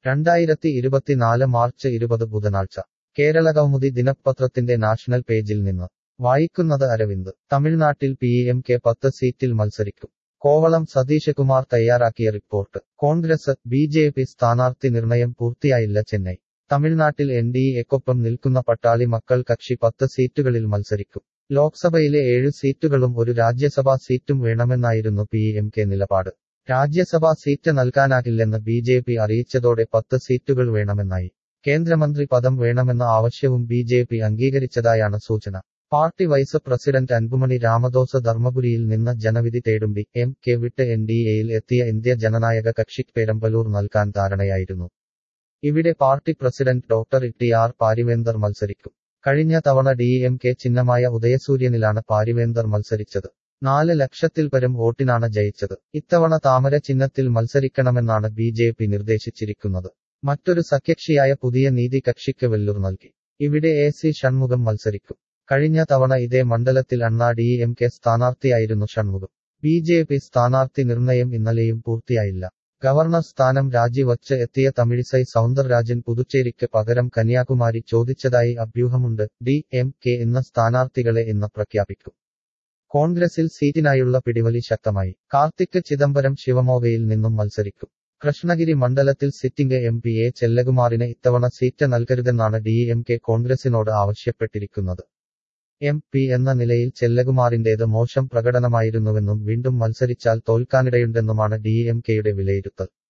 രണ്ടായിരത്തി ഇരുപത്തിനാല് മാർച്ച് ഇരുപത് ബുധനാഴ്ച കേരള കൗമുദി ദിനപത്രത്തിന്റെ നാഷണൽ പേജിൽ നിന്ന് വായിക്കുന്നത് അരവിന്ദ് തമിഴ്നാട്ടിൽ പി എം കെ പത്ത് സീറ്റിൽ മത്സരിക്കും കോവളം സതീശകുമാർ തയ്യാറാക്കിയ report Congress B J P സ്ഥാനാർത്ഥി നിർണയം പൂർത്തിയായില്ല ചെന്നൈ തമിഴ്നാട്ടിൽ എൻ ഡി എക്കൊപ്പം നിൽക്കുന്ന പട്ടാളി മക്കൾ കക്ഷി പത്ത് സീറ്റുകളിൽ മത്സരിക്കും ലോക്സഭയിലെ ഏഴ് സീറ്റുകളും ഒരു രാജ്യസഭാ സീറ്റും വേണമെന്നായിരുന്നു പി എം കെ നിലപാട് രാജ്യസഭാ സീറ്റ് നൽകാനാകില്ലെന്ന് ബി ജെ പി അറിയിച്ചതോടെ പത്ത് സീറ്റുകൾ വേണമെന്നായി കേന്ദ്രമന്ത്രി പദം വേണമെന്ന ആവശ്യവും ബി ജെ പി അംഗീകരിച്ചതായാണ് സൂചന party vice president Anbumani Ramadoss ധർമ്മപുരിയിൽ നിന്ന് ജനവിധി തേടും ഡി എം കെ വിട്ട് എൻ ഡി എയിൽ എത്തിയ ഇന്ത്യ ജനനായക കക്ഷിക്ക് പെരമ്പലൂർ നൽകാൻ ധാരണയായിരുന്നു ഇവിടെ party president doctor T R Paarivendhar മത്സരിക്കും കഴിഞ്ഞ തവണ ഡി എം കെ ചിഹ്നമായ ഉദയസൂര്യനിലാണ് പാരിവേന്ദർ മത്സരിച്ചത് നാല് ലക്ഷത്തിൽ പരം വോട്ടിനാണ് ജയിച്ചത് ഇത്തവണ താമര ചിഹ്നത്തിൽ മത്സരിക്കണമെന്നാണ് ബി ജെ പി നിർദ്ദേശിച്ചിരിക്കുന്നത് മറ്റൊരു സഖ്യകക്ഷിയായ പുതിയ നീതി കക്ഷിക്ക് വെല്ലൂർ നൽകി ഇവിടെ എ സി ഷൺമുഖം മത്സരിക്കും കഴിഞ്ഞ തവണ ഇതേ മണ്ഡലത്തിൽ അണ്ണാ ഡി എം കെ സ്ഥാനാർത്ഥിയായിരുന്നു ഷൺമുഖം ബി ജെ പി സ്ഥാനാർത്ഥി നിർണയം ഇന്നലെയും പൂർത്തിയായില്ല ഗവർണർ സ്ഥാനം രാജിവച്ച് എത്തിയ തമിഴിസൈ സൗന്ദർരാജൻ പുതുച്ചേരിക്ക് പകരം കന്യാകുമാരി ചോദിച്ചതായി അഭ്യൂഹമുണ്ട് ഡി എം കെ എന്ന സ്ഥാനാർത്ഥികളെ ഇന്ന് പ്രഖ്യാപിക്കും കോൺഗ്രസിൽ സീറ്റിനായുള്ള പിടിവലി ശക്തമായി കാർത്തിക് ചിദംബരം ശിവമോഗയിൽ നിന്നും മത്സരിക്കും കൃഷ്ണഗിരി മണ്ഡലത്തിൽ സിറ്റിംഗ് എം പി എ ചെല്ലകുമാറിന് ഇത്തവണ സീറ്റ് നൽകരുതെന്നാണ് ഡി എം കെ കോൺഗ്രസിനോട് ആവശ്യപ്പെട്ടിരിക്കുന്നത് എം പി എന്ന നിലയിൽ ചെല്ലകുമാറിന്റേത് മോശം പ്രകടനമായിരുന്നുവെന്നും വീണ്ടും മത്സരിച്ചാൽ തോൽക്കാനിടയുണ്ടെന്നുമാണ് ഡി എം കെയുടെ വിലയിരുത്തൽ